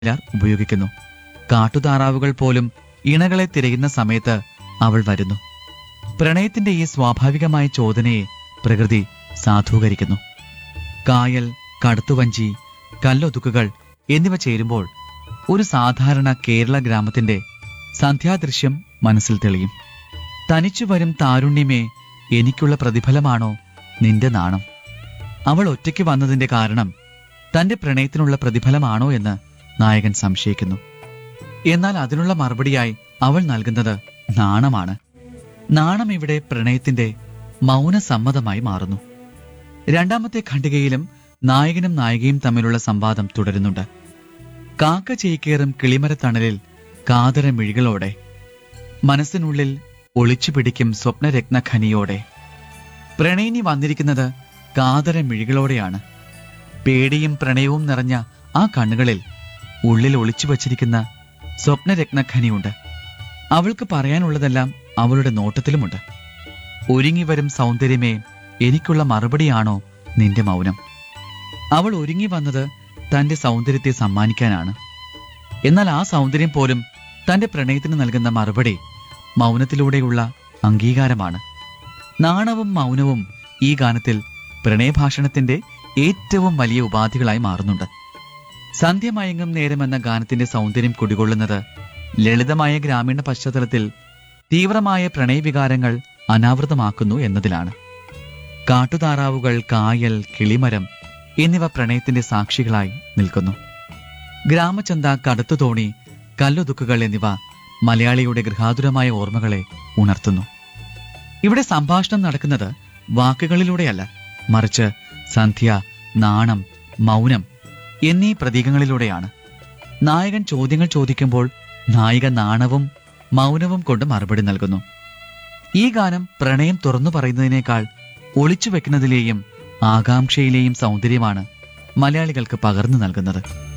വയലാർ ഉപയോഗിക്കുന്നു കാട്ടുതാറാവുകൾ പോലും ഇണകളെ തിരയുന്ന സമയത്ത് അവൾ വരുന്നു പ്രണയത്തിന്റെ ഈ സ്വാഭാവികമായ ചോദനയെ പ്രകൃതി സാധൂകരിക്കുന്നു കായൽ കടത്തുവഞ്ചി കല്ലൊതുക്കുകൾ എന്നിവ ചേരുമ്പോൾ ഒരു സാധാരണ കേരള ഗ്രാമത്തിന്റെ സന്ധ്യാദൃശ്യം മനസ്സിൽ തെളിയും തനിച്ചു വരും താരുണ്യമേ എനിക്കുള്ള പ്രതിഫലമാണോ നിന്റെ നാണം അവൾ ഒറ്റയ്ക്ക് വന്നതിന്റെ കാരണം തന്റെ പ്രണയത്തിനുള്ള പ്രതിഫലമാണോ എന്ന് നായകൻ സംശയിക്കുന്നു എന്നാൽ അതിനുള്ള മറുപടിയായി അവൾ നൽകുന്നത് നാണമാണ് നാണം ഇവിടെ പ്രണയത്തിന്റെ മൗനസമ്മതമായി മാറുന്നു രണ്ടാമത്തെ ഖണ്ഡികയിലും നായകനും നായികയും തമ്മിലുള്ള സംവാദം തുടരുന്നുണ്ട് കാക്ക ചേക്കേറും കിളിമരത്തണലിൽ കാതര മിഴികളോടെ മനസ്സിനുള്ളിൽ ഒളിച്ചു പിടിക്കും സ്വപ്നരത്നഖനിയോടെ പ്രണയിനി വന്നിരിക്കുന്നത് കാതര മിഴികളോടെയാണ് പേടിയും പ്രണയവും നിറഞ്ഞ ആ കണ്ണുകളിൽ ഉള്ളിൽ ഒളിച്ചു വച്ചിരിക്കുന്ന സ്വപ്നരത്നഖനിയുണ്ട് അവൾക്ക് പറയാനുള്ളതെല്ലാം അവളുടെ നോട്ടത്തിലുമുണ്ട് ഒരുങ്ങി വരും സൗന്ദര്യമേ എനിക്കുള്ള മറുപടിയാണോ നിന്റെ മൗനം അവൾ ഒരുങ്ങി വന്നത് തന്റെ സൗന്ദര്യത്തെ സമ്മാനിക്കാനാണ് എന്നാൽ ആ സൗന്ദര്യം പോലും തന്റെ പ്രണയത്തിന് നൽകുന്ന മറുപടി മൗനത്തിലൂടെയുള്ള അംഗീകാരമാണ് നാണവും മൗനവും ഈ ഗാനത്തിൽ പ്രണയഭാഷണത്തിന്റെ ഏറ്റവും വലിയ ഉപാധികളായി മാറുന്നുണ്ട് സന്ധ്യമയങ്ങും നേരമെന്ന ഗാനത്തിന്റെ സൗന്ദര്യം കുടികൊള്ളുന്നത് ലളിതമായ ഗ്രാമീണ പശ്ചാത്തലത്തിൽ തീവ്രമായ പ്രണയവികാരങ്ങൾ അനാവൃതമാക്കുന്നു എന്നതിലാണ് കാട്ടുതാറാവുകൾ കായൽ കിളിമരം എന്നിവ പ്രണയത്തിന്റെ സാക്ഷികളായി നിൽക്കുന്നു ഗ്രാമചന്ത കടുത്തുതോണി കല്ലുതുക്കുകൾ എന്നിവ മലയാളിയുടെ ഗൃഹാതുരമായ ഓർമ്മകളെ ഉണർത്തുന്നു ഇവിടെ സംഭാഷണം നടക്കുന്നത് വാക്കുകളിലൂടെയല്ല മറിച്ച് സന്ധ്യ നാണം മൗനം എന്നീ പ്രതീകങ്ങളിലൂടെയാണ് നായകൻ ചോദ്യങ്ങൾ ചോദിക്കുമ്പോൾ നായിക നാണവും മൗനവും കൊണ്ട് മറുപടി നൽകുന്നു ഈ ഗാനം പ്രണയം തുറന്നു പറയുന്നതിനേക്കാൾ ഒളിച്ചു വെക്കുന്നതിലെയും ആകാംക്ഷയിലെയും സൗന്ദര്യമാണ് മലയാളികൾക്ക് പകർന്നു നൽകുന്നത്